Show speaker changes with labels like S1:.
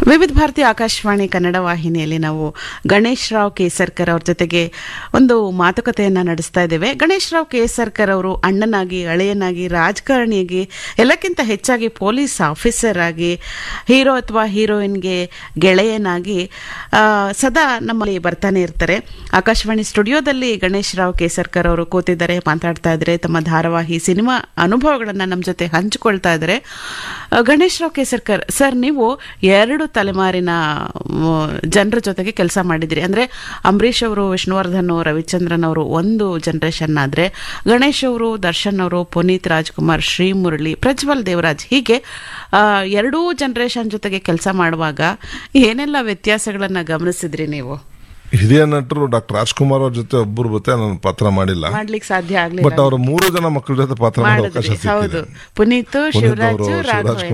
S1: ವಿವಿಧ ಭಾರತಿ ಆಕಾಶವಾಣಿ ಕನ್ನಡ ವಾಹಿನಿಯಲ್ಲಿ ನಾವು ಗಣೇಶ್ ರಾವ್ ಕೇಸರ್ಕರ್ ಅವ್ರ ಜೊತೆಗೆ ಒಂದು ಮಾತುಕತೆಯನ್ನ ನಡೆಸ್ತಾ ಇದ್ದೇವೆ ಗಣೇಶ್ ರಾವ್ ಕೇಸರ್ಕರ್ ಅವರು ಅಣ್ಣನಾಗಿ ಅಳೆಯನಾಗಿ ರಾಜಕಾರಣಿಯಾಗಿ ಎಲ್ಲಕ್ಕಿಂತ ಹೆಚ್ಚಾಗಿ ಪೊಲೀಸ್ ಆಫೀಸರ್ ಆಗಿ ಹೀರೋ ಅಥವಾ ಹೀರೋಯಿನ್ಗೆ ಗೆಳೆಯನಾಗಿ ಆ, ಸದಾ ನಮ್ಮಲ್ಲಿ ಬರ್ತಾನೆ ಇರ್ತಾರೆ ಆಕಾಶವಾಣಿ ಸ್ಟುಡಿಯೋದಲ್ಲಿ ಗಣೇಶ್ ರಾವ್ ಕೇಸರ್ಕರ್ ಅವರು ಕೂತಿದ್ದಾರೆ ಮಾತಾಡ್ತಾ ಇದ್ದಾರೆ ತಮ್ಮ ಧಾರಾವಾಹಿ ಸಿನಿಮಾ ಅನುಭವಗಳನ್ನ ನಮ್ಮ ಜೊತೆ ಹಂಚಿಕೊಳ್ತಾ ಇದ್ದಾರೆ ಆ, ಗಣೇಶ್ ರಾವ್ ಕೇಸರ್ಕರ್ ಸರ್ ನೀವು ಎರಡು ತಲೆಮಾರಿನ ಜನರ ಜೊತೆಗೆ ಕೆಲಸ ಮಾಡಿದಿರಿ ಅಂದ್ರೆ ಅಂಬರೀಷ್ ಅವರು ವಿಷ್ಣುವರ್ಧನ್ ಅವರು ರವಿಚಂದ್ರನ್ ಅವರು ಒಂದು ಜನರೇಷನ್ ಆದ್ರೆ ಗಣೇಶ್ ಅವರು ದರ್ಶನ್ ಅವರು ಪುನೀತ್ ರಾಜ್ಕುಮಾರ್ ಶ್ರೀ ಮುರಳಿ ಪ್ರಜ್ವಲ್ ದೇವರಾಜ್ ಹೀಗೆ ಆ, ಎರಡೂ ಜನರೇಷನ್ ಜೊತೆಗೆ ಕೆಲಸ ಮಾಡುವಾಗ ಏನೆಲ್ಲ ವ್ಯತ್ಯಾಸಗಳನ್ನ ಗಮನಿಸಿದ್ರಿ ನೀವು
S2: ಹಿರಿಯ ನಟರು ಡಾಕ್ಟರ್ ರಾಜ್ಕುಮಾರ್ ಅವ್ರ ಜೊತೆ ಒಬ್ಬರು ಜೊತೆ ನಾನು ಪಾತ್ರ ಮಾಡಿಲ್ಲ
S1: ಮಾಡ್ಲಿಕ್ಕೆ ಸಾಧ್ಯ
S2: ಬಟ್
S1: ಆಗ್ಲಿಲ್ಲ
S2: ಅವ್ರ ಮೂರು ಜನ ಮಕ್ಕಳ ಜೊತೆ ಪಾತ್ರ ಮಾಡೋ ಅವಕಾಶ
S1: ಮಾಡಿದ್ರಿ ಹೌದು
S2: ಸಿಕ್ಕಿದೆ
S1: ಪುನೀತ್
S2: ಪುನೀತ್
S1: ಶಿವರಾಜ್
S2: ಅವರು, ಶಿವರಾಜ್
S1: ರಾಘವೇಂದ್ರ